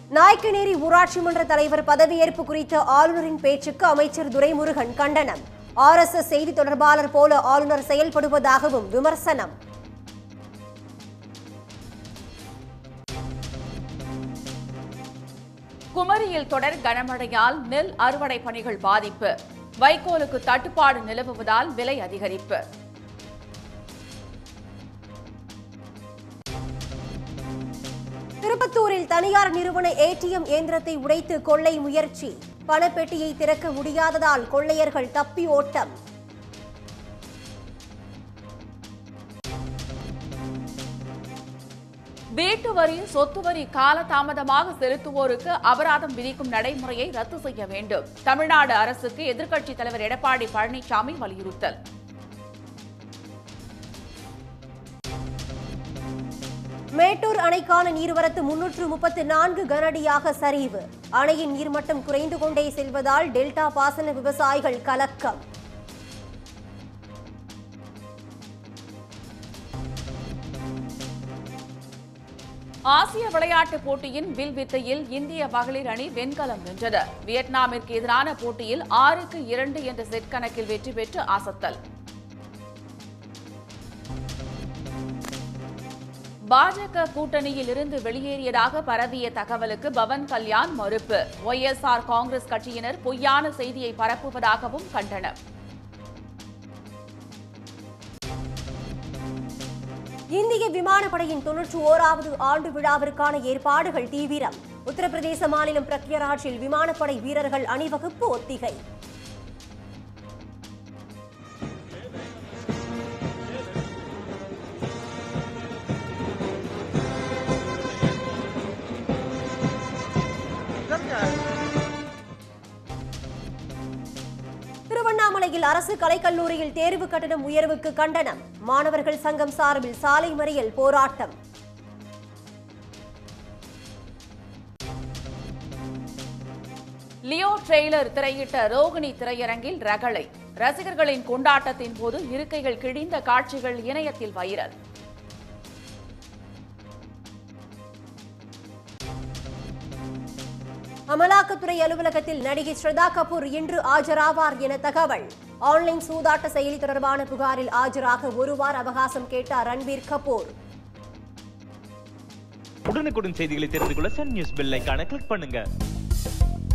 நாய்க்கநேரி ஊராட்சி மன்ற தலைவர் பதவியேற்பு குறித்த ஆளுநரின் பேச்சுக்கு அமைச்சர் துரைமுருகன் கண்டனம் ஆர்எஸ்எஸ் செய்தி தொடர்பாளர் போல ஆளுநர் செயல்படுவதாகவும் விமர்சனம் குமரியில் தொடர் கனமழையால் நெல் அறுவடை பணிகள் பாதிப்பு வைக்கோலுக்கு தட்டுப்பாடு நிலவுவதால் விலை அதிகரிப்பு திருப்பத்தூரில் தனியார் நிறுவன ஏடிஎம் இயந்திரத்தை உடைத்து கொள்ளை முயற்சி பணப்பெட்டியை திறக்க முடியாததால் கொள்ளையர்கள் தப்பி ஓட்டம் வீட்டு வரி சொத்து வரி காலதாமதமாக செலுத்துவோருக்கு அபராதம் விதிக்கும் நடைமுறையை ரத்து செய்ய வேண்டும் தமிழ்நாடு அரசுக்கு எதிர்க்கட்சித் தலைவர் எடப்பாடி பழனிசாமி வலியுறுத்தல் மேட்டூர் அணைக்கான நீர்வரத்து முன்னூற்று முப்பத்து நான்கு கனஅடியாக சரிவு அணையின் நீர்மட்டம் குறைந்து கொண்டே செல்வதால் டெல்டா பாசன விவசாயிகள் கலக்கம் ஆசிய விளையாட்டுப் போட்டியின் வில் வித்தையில் இந்திய மகளிர் அணி வெண்கலம் வென்றது வியட்நாமிற்கு எதிரான போட்டியில் ஆறுக்கு இரண்டு என்ற செட் கணக்கில் வெற்றி பெற்று அசத்தல் பாஜக கூட்டணியில் இருந்து வெளியேறியதாக பரவிய தகவலுக்கு பவன் கல்யாண் மறுப்பு ஒய்எஸ்ஆர் காங்கிரஸ் கட்சியினர் பொய்யான செய்தியை பரப்புவதாகவும் கண்டனம் இந்திய விமானப்படையின் தொன்னூற்று ஓராவது ஆண்டு விழாவிற்கான ஏற்பாடுகள் தீவிரம் உத்தரப்பிரதேச மாநிலம் பிரக்யராஜில் விமானப்படை வீரர்கள் அணிவகுப்பு ஒத்திகை திருவண்ணாமலையில் அரசு கலைக்கல்லூரியில் தேர்வு கட்டணம் உயர்வுக்கு கண்டனம் மாணவர்கள் சங்கம் சார்பில் சாலை மறியல் போராட்டம் லியோ ட்ரெய்லர் திரையிட்ட ரோகிணி திரையரங்கில் ரகளை ரசிகர்களின் கொண்டாட்டத்தின் போது இருக்கைகள் கிழிந்த காட்சிகள் இணையத்தில் வைரல் அமலாக்கத்துறை அலுவலகத்தில் நடிகை ஸ்ரதா கபூர் இன்று ஆஜராவார் என தகவல் ஆன்லைன் சூதாட்ட செயலி தொடர்பான புகாரில் ஆஜராக ஒரு வார அவகாசம் கேட்டார் ரன்பீர் கபூர் உடனுக்குடன் செய்திகளை தெரிந்து கொள்ள சன் நியூஸ் பெல் ஐகானை கிளிக் பண்ணுங்க